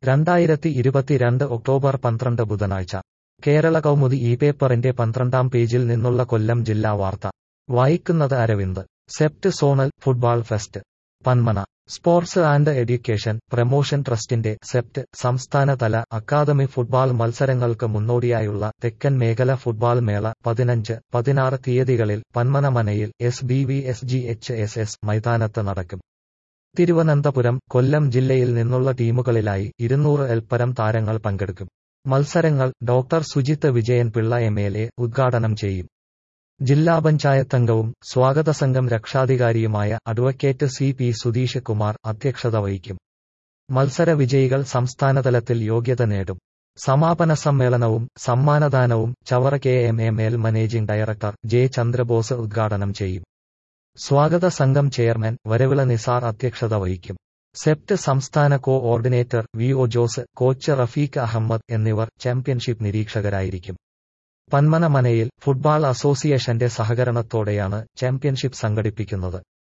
രണ്ടായിരത്തി ഇരുപത്തിരണ്ട് ഒക്ടോബർ പന്ത്രണ്ട് ബുധനാഴ്ച കേരള കൗമുദി ഈ പേപ്പറിന്റെ പന്ത്രണ്ടാം പേജിൽ നിന്നുള്ള കൊല്ലം ജില്ലാ വാർത്ത വായിക്കുന്നത് Aravind SEPT zonal football fest Panmana sports and education promotion ട്രസ്റ്റിന്റെ സെപ്റ്റ് സംസ്ഥാനതല അക്കാദമി ഫുട്ബോൾ മത്സരങ്ങൾക്ക് മുന്നോടിയായുള്ള തെക്കൻ മേഖല ഫുട്ബോൾ മേള പതിനഞ്ച് പതിനാറ് തീയതികളിൽ പന്മനമനയിൽ S B V S G H S S മൈതാനത്ത് നടക്കും തിരുവനന്തപുരം കൊല്ലം ജില്ലയിൽ നിന്നുള്ള ടീമുകളിലായി ഇരുന്നൂറ് എൽപ്പരം താരങ്ങൾ പങ്കെടുക്കും മത്സരങ്ങൾ doctor Sujith Vijayan Pillai M L A ഉദ്ഘാടനം ചെയ്യും ജില്ലാ പഞ്ചായത്തംഗവും സ്വാഗത സംഘം രക്ഷാധികാരിയുമായ advocate C P Sudheesh Kumar അധ്യക്ഷത വഹിക്കും മത്സര വിജയികൾ സംസ്ഥാനതലത്തിൽ യോഗ്യത നേടും സമാപന സമ്മേളനവും സമ്മാനദാനവും Chavara K M M L managing director J Chandrabose ഉദ്ഘാടനം ചെയ്യും സ്വാഗത സംഘം ചെയർമാൻ വരവിള നിസാർ അധ്യക്ഷത വഹിക്കും സെപ്റ്റ് സംസ്ഥാന coordinator V O Jose coach Rafeeq Ahmed എന്നിവർ ചാമ്പ്യൻഷിപ്പ് നിരീക്ഷകരായിരിക്കും പന്മനമനയിൽ ഫുട്ബോൾ അസോസിയേഷന്റെ സഹകരണത്തോടെയാണ് ചാമ്പ്യൻഷിപ്പ് സംഘടിപ്പിക്കുന്നത്